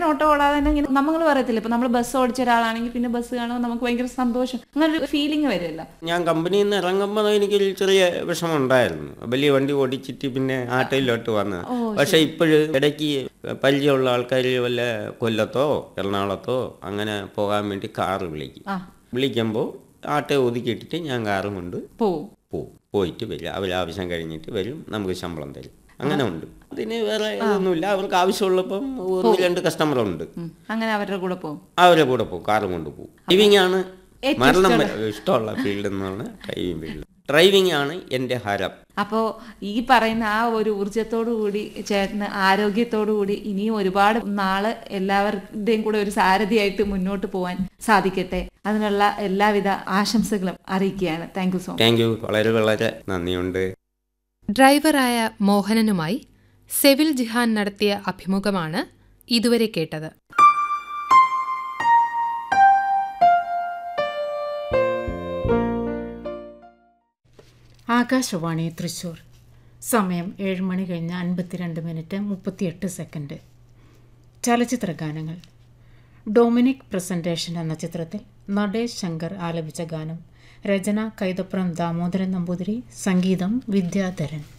Auto ഓടാതെ തന്നെ ഇങ്ങനെ നമ്മൾ പറയത്തില്ല ഇപ്പൊ നമ്മൾ ബസ് ഓടിച്ച ഒരാളാണെങ്കിൽ പിന്നെ ബസ് കാണുമ്പോൾ നമുക്ക് ഭയങ്കര സന്തോഷം അങ്ങനെ ഒരു ഫീലിംഗ് വരുമല്ലോ ഞാൻ കമ്പനിയിൽ നിന്ന് ഇറങ്ങുമ്പോൾ എനിക്കൊരു ചെറിയ വിഷമം ഉണ്ടായിരുന്നു വലിയ വണ്ടി ഓടിച്ചിട്ട് പിന്നെ ആട്ടയിലോട്ട് വന്ന് പക്ഷെ ഇപ്പോഴും ഇടയ്ക്ക് പരിചയമുള്ള ആൾക്കാർ വല്ല കൊല്ലത്തോ എറണാകുളത്തോ അങ്ങനെ പോകാൻ വേണ്ടി കാറ് വിളിക്കും ആ വിളിക്കുമ്പോൾ ആട്ടയെ ഒതുക്കിയിട്ടിട്ട് ഞാൻ കാറും കൊണ്ട് പോവും പോവും പോയിട്ട് വരും അവർ ആവശ്യം കഴിഞ്ഞിട്ട് വരും നമുക്ക് ശമ്പളം തരും അങ്ങനെ ഉണ്ട് അതിന് വേറെ ഇതൊന്നുമില്ല അവർക്ക് ആവശ്യമുള്ളപ്പം ഒന്ന് രണ്ട് കസ്റ്റമറുണ്ട് ഉം. അങ്ങനെ അവരുടെ കൂടെ പോവും അവരെ കൂടെ പോകും കാറും കൊണ്ട് പോകും ഡ്രൈവിംഗ് ആണ് മരണം വരെ ഇഷ്ടമുള്ള ഫീൽഡ് എന്നാണ് ഡ്രൈവിംഗ് ഫീൽഡ് ഡ്രൈവിംഗ് ആണ് എൻ്റെ ഹരം അപ്പോൾ ഈ പറയുന്ന ആ ഒരു ഊർജത്തോടു കൂടി ചേട്ടന് ആരോഗ്യത്തോടു കൂടി ഇനിയും ഒരുപാട് നാള് എല്ലാവരുടെയും കൂടെ ഒരു സാരഥിയായിട്ട് മുന്നോട്ട് പോകാൻ സാധിക്കട്ടെ അതിനുള്ള എല്ലാവിധ ആശംസകളും അറിയിക്കുകയാണ് thank you so much thank you വളരെ വളരെ നന്ദിയുണ്ട് ഡ്രൈവറായ മോഹനനുമായി സെവിൽ ജിഹാൻ നടത്തിയ അഭിമുഖമാണ് ഇതുവരെ കേട്ടത് ആകാശവാണി തൃശൂർ സമയം ഏഴ് മണി കഴിഞ്ഞ് അൻപത്തിരണ്ട് മിനിറ്റ് മുപ്പത്തിയെട്ട് സെക്കൻഡ് ചലച്ചിത്ര ഗാനങ്ങൾ ഡൊമിനിക് പ്രസന്റേഷൻ എന്ന ചിത്രത്തിൽ നടേഷ് ശങ്കർ ആലപിച്ച ഗാനം രചന കൈതപ്രം ദാമോദരൻ നമ്പൂതിരി സംഗീതം വിദ്യാധരൻ